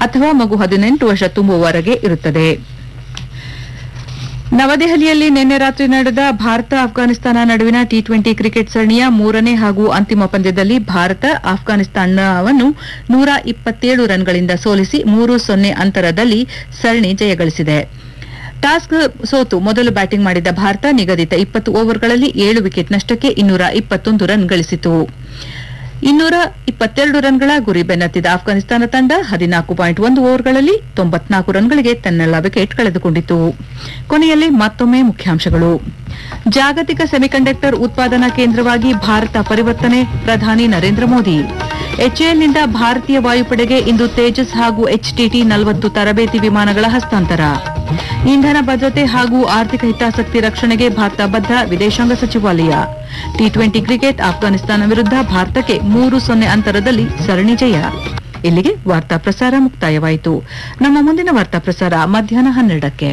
ಅಥವಾ ಮಗು ಹದಿನೆಂಟು ವರ್ಷ ತುಂಬುವವರೆಗೆ ಇರುತ್ತದೆ ನವದೆಹಲಿಯಲ್ಲಿ ನಿನ್ನೆ ರಾತ್ರಿ ನಡೆದ ಭಾರತ ಅಫ್ಘಾನಿಸ್ತಾನ ನಡುವಿನ ಟಿ ಟ್ವೆಂಟಿ ಕ್ರಿಕೆಟ್ ಸರಣಿಯ ಮೂರನೇ ಹಾಗೂ ಅಂತಿಮ ಪಂದ್ಯದಲ್ಲಿ ಭಾರತ ಅಫ್ಘಾನಿಸ್ತಾನವನ್ನು ನೂರ ಇಪ್ಪತ್ತೇಳು ರನ್ಗಳಿಂದ ಸೋಲಿಸಿ ಮೂರು ಸೊನ್ನೆ ಅಂತರದಲ್ಲಿ ಸರಣಿ ಜಯಗಳಿಸಿದೆ ಟಾಸ್ ಸೋತು ಮೊದಲು ಬ್ಯಾಟಿಂಗ್ ಮಾಡಿದ ಭಾರತ ನಿಗದಿತ ಇಪ್ಪತ್ತು ಓವರ್ಗಳಲ್ಲಿ ಏಳು ವಿಕೆಟ್ ನಷ್ಟಕ್ಕೆ ಇನ್ನೂರ ಇಪ್ಪತ್ತೊಂದು ರನ್ ಗಳಿಸಿತು ಇನ್ನೂರ ಇಪ್ಪತ್ತೆರಡು ರನ್ಗಳ ಗುರಿ ಬೆನ್ನತ್ತಿದ ಅಫ್ಘಾನಿಸ್ತಾನ ತಂಡ ಹದಿನಾಲ್ಕು ಪಾಯಿಂಟ್ ಒಂದು ಓವರ್ಗಳಲ್ಲಿ ತೊಂಬತ್ನಾಲ್ಕು ರನ್ಗಳಿಗೆ ತನ್ನೆಲ್ಲ ವಿಕೆಟ್ ಕಳೆದುಕೊಂಡಿತು ಕೊನೆಯಲ್ಲಿ ಮತ್ತೊಮ್ಮೆ ಮುಖ್ಯಾಂಶಗಳು ಜಾಗತಿಕ ಸೆಮಿಕಂಡಕ್ಟರ್ ಉತ್ಪಾದನಾ ಕೇಂದ್ರವಾಗಿ ಭಾರತ ಪರಿವರ್ತನೆ ಪ್ರಧಾನಿ ನರೇಂದ್ರ ಮೋದಿ ಎಚ್ಎಎಲ್ನಿಂದ ಭಾರತೀಯ ವಾಯುಪಡೆಗೆ ಇಂದು ತೇಜಸ್ ಹಾಗೂ ಎಚ್ಟಿಟಿ ನಲವತ್ತು ತರಬೇತಿ ವಿಮಾನಗಳ ಹಸ್ತಾಂತರ ಇಂಧನ ಭದ್ರತೆ ಹಾಗೂ ಆರ್ಥಿಕ ಹಿತಾಸಕ್ತಿ ರಕ್ಷಣೆಗೆ ಭಾರತ ಬದ್ಧ ವಿದೇಶಾಂಗ ಸಚಿವಾಲಯ ಟಿ ಟ್ವೆಂಟಿ ಕ್ರಿಕೆಟ್ ಆಫ್ಘಾನಿಸ್ತಾನ ವಿರುದ್ಧ ಭಾರತಕ್ಕೆ ಮೂರು ಸೊನ್ನೆ ಅಂತರದಲ್ಲಿ ಸರಣಿ ಜಯ ಇಲ್ಲಿಗೆ ವಾರ್ತಾ ಪ್ರಸಾರ ಮುಕ್ತಾಯವಾಯಿತು ನಮ್ಮ ಮುಂದಿನ ವಾರ್ತಾ ಪ್ರಸಾರ ಮಧ್ಯಾಹ್ನ ಹನ್ನೆರಡಕ್ಕೆ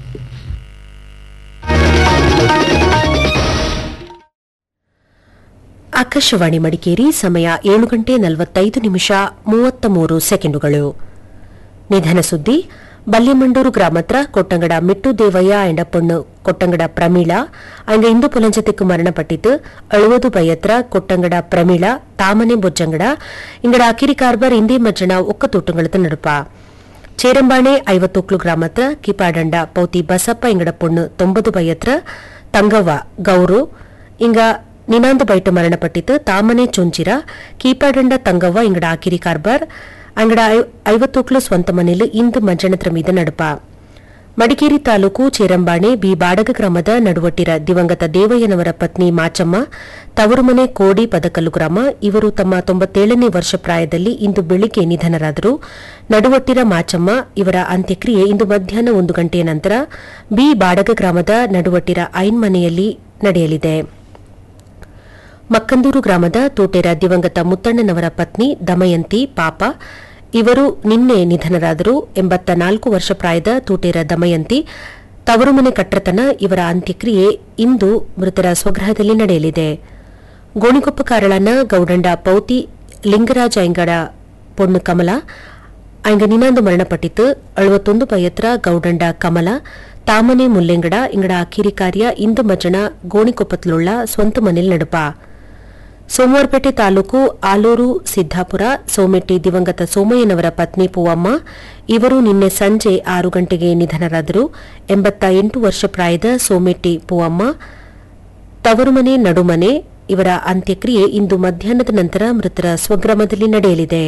ಆಕಾಶವಾಣಿ ಮಡಿಕೇರಿ ಸಮಯ ಏಳು ಗಂಟೆ ನಲವತ್ತೈದು ನಿಮಿಷ ಮೂವತ್ತ ಮೂರು ಸೆಕೆಂಡುಗಳು ನಿಧನ ಸುದ್ದಿ ಬಲ್ಯಮಂಡೂರು ಗ್ರಾಮತ್ರ ಕೊಟ್ಟಂಗಡ ಮಿಟ್ಟು ದೇವಯ್ಯ ಎಂಡ ಪೊಣ್ಣು ಕೊಟ್ಟಂಗಡ ಪ್ರಮೀಳ ಅಂಗ ಇಂದು ಪುಲಂಜತೆಕ್ಕು ಮರಣಪಟ್ಟಿತು ಅಳುವುದು ಬಯತ್ರ ಕೊಟ್ಟಂಗಡ ಪ್ರಮೀಳ ತಾಮನೆ ಬೊಜ್ಜಂಗಡ ಇಂಗಡ ಅಕಿರಿ ಕಾರ್ಬಾರ್ ಇಂದಿ ಮಜ್ಜಣ ಒಕ್ಕ ತೂಟುಗಳದ ನಡುಪ ಚೇರಂಬಾಣೆ ಐವತ್ತೊಕ್ಲು ಗ್ರಾಮತ್ರ ಕಿಪಾಡಂಡ ಪೌತಿ ಬಸಪ್ಪ ಇಂಗಡ ಪೊಣ್ಣು ತೊಂಬದು ಬಯತ್ರ ತಂಗವ್ವ ಗೌರು ಇಂಗ ನಿನಾಂದು ಬೈಟು ಮರಣಪಟ್ಟಿತು ತಾಮನೆ ಚೊಂಚಿರ ಕೀಪಾಡಂಡ ತಂಗವ್ವ ಇಂಗಡ ಆಕಿರಿ ಕಾರ್ಬಾರ್ ಅಂಗಡ ಐವತ್ತೊಕ್ಲು ಸ್ವಂತ ಮನೆಲು ಇಂದು ಮಜ್ಜಣತ್ರ ಮೀದ ನಡುಪ ಮಡಿಕೇರಿ ತಾಲೂಕು ಚೇರಂಬಾಣೆ ಬಿ ಬಾಡಗ ಗ್ರಾಮದ ನಡುವಟ್ಟಿರ ದಿವಂಗತ ದೇವಯ್ಯನವರ ಪತ್ನಿ ಮಾಚಮ್ಮ ತವರುಮನೆ ಕೋಡಿ ಪದಕಲ್ಲು ಗ್ರಾಮ ಇವರು ತಮ್ಮ ತೊಂಬತ್ತೇಳನೇ ವರ್ಷ ಪ್ರಾಯದಲ್ಲಿ ಇಂದು ಬೆಳಿಗ್ಗೆ ನಿಧನರಾದರು ನಡುವಟ್ಟಿರ ಮಾಚಮ್ಮ ಇವರ ಅಂತ್ಯಕ್ರಿಯೆ ಇಂದು ಮಧ್ಯಾಹ್ನ ಒಂದು ಗಂಟೆಯ ನಂತರ ಬಿ ಬಾಡಗ ಗ್ರಾಮದ ನಡುವಟ್ಟಿರ ಐನ್ ಮನೆಯಲ್ಲಿ ನಡೆಯಲಿದೆ ಮಕ್ಕಂದೂರು ಗ್ರಾಮದ ತೋಟೆರ ದಿವಂಗತ ಮುತ್ತಣ್ಣನವರ ಪತ್ನಿ ದಮಯಂತಿ ಪಾಪ ಇವರು ನಿನ್ನೆ ನಿಧನರಾದರು ಎಂಬತ್ತ ನಾಲ್ಕು ವರ್ಷ ಪ್ರಾಯದ ತೂಟೇರ ದಮಯಂತಿ ತವರುಮನೆ ಕಟ್ರತನ ಇವರ ಅಂತ್ಯಕ್ರಿಯೆ ಇಂದು ಮೃತರ ಸ್ವಗ್ರಹದಲ್ಲಿ ನಡೆಯಲಿದೆ ಗೋಣಿಕೊಪ್ಪ ಕಾರಳನ ಗೌಡಂಡ ಪೌತಿ ಲಿಂಗರಾಜ ಐಂಗಡ ಪೊಣ್ಣು ಕಮಲ ಐಂಗ ನಿನಾಂದು ಮರಣಪಟ್ಟಿತು ಅಳುವತ್ತೊಂದು ಪಯತ್ರ ಗೌಡಂಡ ಕಮಲ ತಾಮನೆ ಮುಲ್ಲೆಂಗಡ ಇಂಗಡ ಅಖಿರಿ ಕಾರ್ಯ ಇಂದು ಮಜಣ ಗೋಣಿಕೊಪ್ಪತ್ಲುಳ್ಳ ಸ್ವಂತ ಮನೆಲ್ ನಡುಪ ಸೋಮವಾರಪೇಟೆ ತಾಲೂಕು ಆಲೂರು ಸಿದ್ದಾಪುರ ಸೋಮೆಟ್ಟಿ ದಿವಂಗತ ಸೋಮಯ್ಯನವರ ಪತ್ನಿ ಪೂವಮ್ಮ ಇವರು ನಿನ್ನೆ ಸಂಜೆ ಆರು ಗಂಟೆಗೆ ನಿಧನರಾದರು ಎಂಬತ್ತ ಎಂಟು ವರ್ಷ ಪ್ರಾಯದ ಸೋಮೆಟ್ಟಿ ಪೂವಮ್ಮ ತವರುಮನೆ ನಡುಮನೆ ಇವರ ಅಂತ್ಯಕ್ರಿಯೆ ಇಂದು ಮಧ್ಯಾಹ್ನದ ನಂತರ ಮೃತರ ಸ್ವಗ್ರಾಮದಲ್ಲಿ ನಡೆಯಲಿದೆ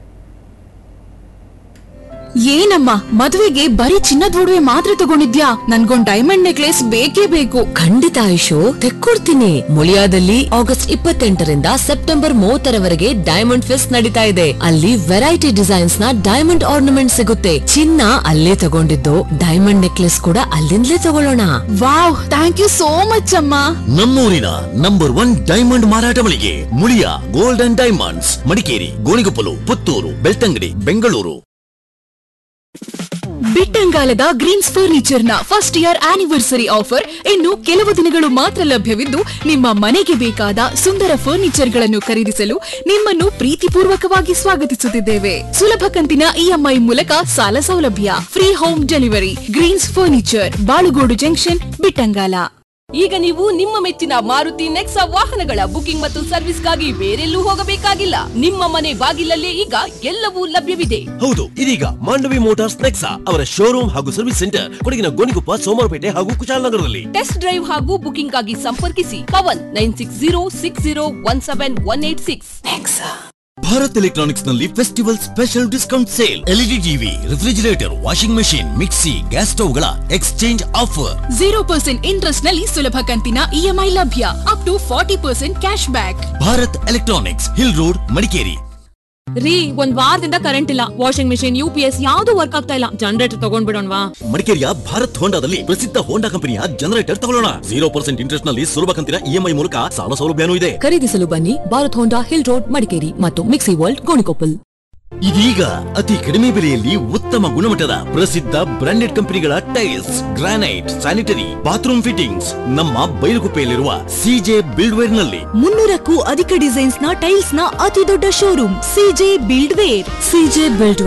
ಏನಮ್ಮ ಮದುವೆಗೆ ಬರೀ ಚಿನ್ನದ ಒಡವೆ ಮಾತ್ರ ತಗೊಂಡಿದ್ಯಾ ನನ್ಗೊಂದ್ ಡೈಮಂಡ್ ನೆಕ್ಲೆಸ್ ಬೇಕೇ ಬೇಕು ಖಂಡಿತ ಆಯುಷು ತೆಕ್ಕೊಡ್ತೀನಿ ಮುಳಿಯಾದಲ್ಲಿ ಆಗಸ್ಟ್ ಇಪ್ಪತ್ತೆಂಟರಿಂದ ಸೆಪ್ಟೆಂಬರ್ ಮೂವತ್ತರವರೆಗೆ ಡೈಮಂಡ್ ಫೆಸ್ಟ್ ನಡೀತಾ ಇದೆ ಅಲ್ಲಿ ವೆರೈಟಿ ಡಿಸೈನ್ಸ್ ನ ಡೈಮಂಡ್ ಆರ್ನಮೆಂಟ್ ಸಿಗುತ್ತೆ ಚಿನ್ನ ಅಲ್ಲೇ ತಗೊಂಡಿದ್ದು ಡೈಮಂಡ್ ನೆಕ್ಲೆಸ್ ಕೂಡ ಅಲ್ಲಿಂದಲೇ ತಗೊಳ್ಳೋಣ wow thank you so much ಅಮ್ಮ ನಮ್ಮೂರಿನ ನಂಬರ್ ಒನ್ ಡೈಮಂಡ್ ಮಾರಾಟ ಮಳಿಗೆ Muliya gold and diamonds Madikeri Gonikoppal Puttur Belthangady Bengaluru ಬಿಟ್ಟಂಗಾಲದ ಗ್ರೀನ್ಸ್ ಫರ್ನಿಚರ್ ನ ಫಸ್ಟ್ ಇಯರ್ ಆನಿವರ್ಸರಿ ಆಫರ್ ಇನ್ನು ಕೆಲವು ದಿನಗಳು ಮಾತ್ರ ಲಭ್ಯವಿದ್ದು ನಿಮ್ಮ ಮನೆಗೆ ಬೇಕಾದ ಸುಂದರ ಫರ್ನಿಚರ್ ಗಳನ್ನು ಖರೀದಿಸಲು ನಿಮ್ಮನ್ನು ಪ್ರೀತಿಪೂರ್ವಕವಾಗಿ ಸ್ವಾಗತಿಸುತ್ತಿದ್ದೇವೆ ಸುಲಭ ಕಂತಿನ ಇಎಂಐ ಮೂಲಕ ಸಾಲ ಸೌಲಭ್ಯ free home delivery Greens furniture Balugodu junction Bittangala ಈಗ ನೀವು ನಿಮ್ಮ ಮೆಚ್ಚಿನ ಮಾರುತಿ ನೆಕ್ಸಾ ವಾಹನಗಳ ಬುಕಿಂಗ್ ಮತ್ತು ಸರ್ವಿಸ್ಗಾಗಿ ಬೇರೆಲ್ಲೂ ಹೋಗಬೇಕಾಗಿಲ್ಲ ನಿಮ್ಮ ಮನೆ ಬಾಗಿಲಲ್ಲೇ ಈಗ ಎಲ್ಲವೂ ಲಭ್ಯವಿದೆ ಹೌದು ಇದೀಗ ಮಾಂಡವಿ ಮೋಟಾರ್ಸ್ ನೆಕ್ಸಾ ಅವರ ಶೋರೂಮ್ ಹಾಗೂ ಸರ್ವಿಸ್ ಸೆಂಟರ್ ಕೊಡಗಿನ ಗೋಣಿಕೊಪ್ಪ ಸೋಮವಾರಪೇಟೆ ಹಾಗೂ ಕುಶಾಲನಗರದಲ್ಲಿ ಟೆಸ್ಟ್ ಡ್ರೈವ್ ಹಾಗೂ ಬುಕಿಂಗ್ ಆಗಿ ಸಂಪರ್ಕಿಸಿ Pavan nine six zero six zero one seven one eight six Bharat electronics ನಲ್ಲಿ festival special discount sale LED TV refrigerator washing machine mixie gas ಸ್ಟವ್ಗಳ exchange offer zero percent interest ನಲ್ಲಿ ಸುಲಭ ಕಂತಿನ ಇಎಂಐ ಲಭ್ಯ up to forty percent cash back Bharat electronics hill road Madikeri ರೀ ಒಂದ್ ವಾರದಿಂದ current ಇಲ್ಲ washing machine U P S ಯಾವ್ದು ವರ್ಕ್ ಆಗ್ತಾ ಇಲ್ಲ ಜನರೇಟರ್ ತಗೊಂಡ್ಬಿಡೋಣವಾ ಮಡಿಕೇರಿಯ ಭಾರತ್ ಹೋಂಡಾದಲ್ಲಿ ಪ್ರಸಿದ್ಧ ಹೋಂಡಾ ಕಂಪನಿಯ ಜನರೇಟರ್ ತಗೊಳ್ಳೋಣ ಜೀರೋ ಪರ್ಸೆಂಟ್ ಇಂಟ್ರೆಸ್ಟ್ ನಲ್ಲಿ ಸುಲಭ ಕಂತಿನ ಇಎಂಐ ಮೂಲಕ ಸಾಲ ಸೌಲಭ್ಯನೂ ಇದೆ ಖರೀದಿಸಲು ಬನ್ನಿ Bharat Honda hill road Madikeri ಮತ್ತು ಮಿಕ್ಸಿ ವರ್ಲ್ಡ್ ಗೋಣಿಕೊಪ್ಪಲ್ ಇದೀಗ ಅತಿ ಕಡಿಮೆ ಬೆಲೆಯಲ್ಲಿ ಉತ್ತಮ ಗುಣಮಟ್ಟದ ಪ್ರಸಿದ್ಧ ಬ್ರಾಂಡೆಡ್ ಕಂಪನಿಗಳ tiles granite sanitary bathroom fittings ನಮ್ಮ ಬೈಲುಗುಪ್ಪೆಯಲ್ಲಿರುವ ಸಿಜೆ ಬಿಲ್ಡ್ವೇರ್ ನಲ್ಲಿ ಮುನ್ನೂರಕ್ಕೂ ಅಧಿಕ ಡಿಸೈನ್ಸ್ ನ ಟೈಲ್ಸ್ ನ ಅತಿ ದೊಡ್ಡ showroom CJ build ware CJ build